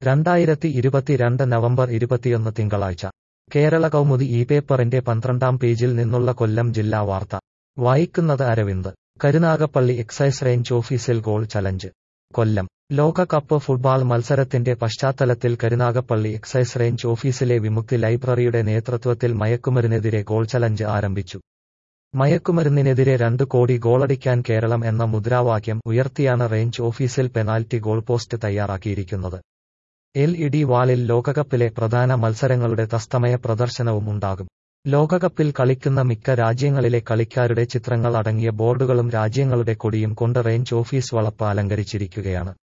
രണ്ടായിരത്തി ഇരുപത്തിരണ്ട് നവംബർ ഇരുപത്തിയൊന്ന് തിങ്കളാഴ്ച കേരള കൗമുദി ഈ പേപ്പറിന്റെ പന്ത്രണ്ടാം പേജിൽ നിന്നുള്ള കൊല്ലം ജില്ലാ വാർത്ത വായിക്കുന്നത് അരവിന്ദ് കരുനാഗപ്പള്ളി എക്സൈസ് റേഞ്ച് ഓഫീസിൽ ഗോൾ ചലഞ്ച് കൊല്ലം ലോകകപ്പ് ഫുട്ബോൾ മത്സരത്തിന്റെ പശ്ചാത്തലത്തിൽ കരുനാഗപ്പള്ളി എക്സൈസ് റേഞ്ച് ഓഫീസിലെ വിമുക്തി ലൈബ്രറിയുടെ നേതൃത്വത്തിൽ മയക്കുമരുന്നെതിരെ ഗോൾ ചലഞ്ച് ആരംഭിച്ചു മയക്കുമരുന്നിനെതിരെ രണ്ട് കോടി ഗോളടിക്കാൻ കേരളം എന്ന മുദ്രാവാക്യം ഉയർത്തിയാണ് റേഞ്ച് ഓഫീസിൽ പെനാൽറ്റി ഗോൾ പോസ്റ്റ് തയ്യാറാക്കിയിരിക്കുന്നത് എൽ ഇ ഡി വാളിൽ ലോകകപ്പിലെ പ്രധാന മത്സരങ്ങളുടെ തസ്തമയ പ്രദർശനവും ഉണ്ടാകും ലോകകപ്പിൽ കളിക്കുന്ന മിക്ക രാജ്യങ്ങളിലെ കളിക്കാരുടെ ചിത്രങ്ങൾ അടങ്ങിയ ബോർഡുകളും രാജ്യങ്ങളുടെ കൊടിയും കൊണ്ട് റേഞ്ച് ഓഫീസ് വളപ്പ് അലങ്കരിച്ചിരിക്കുകയാണ്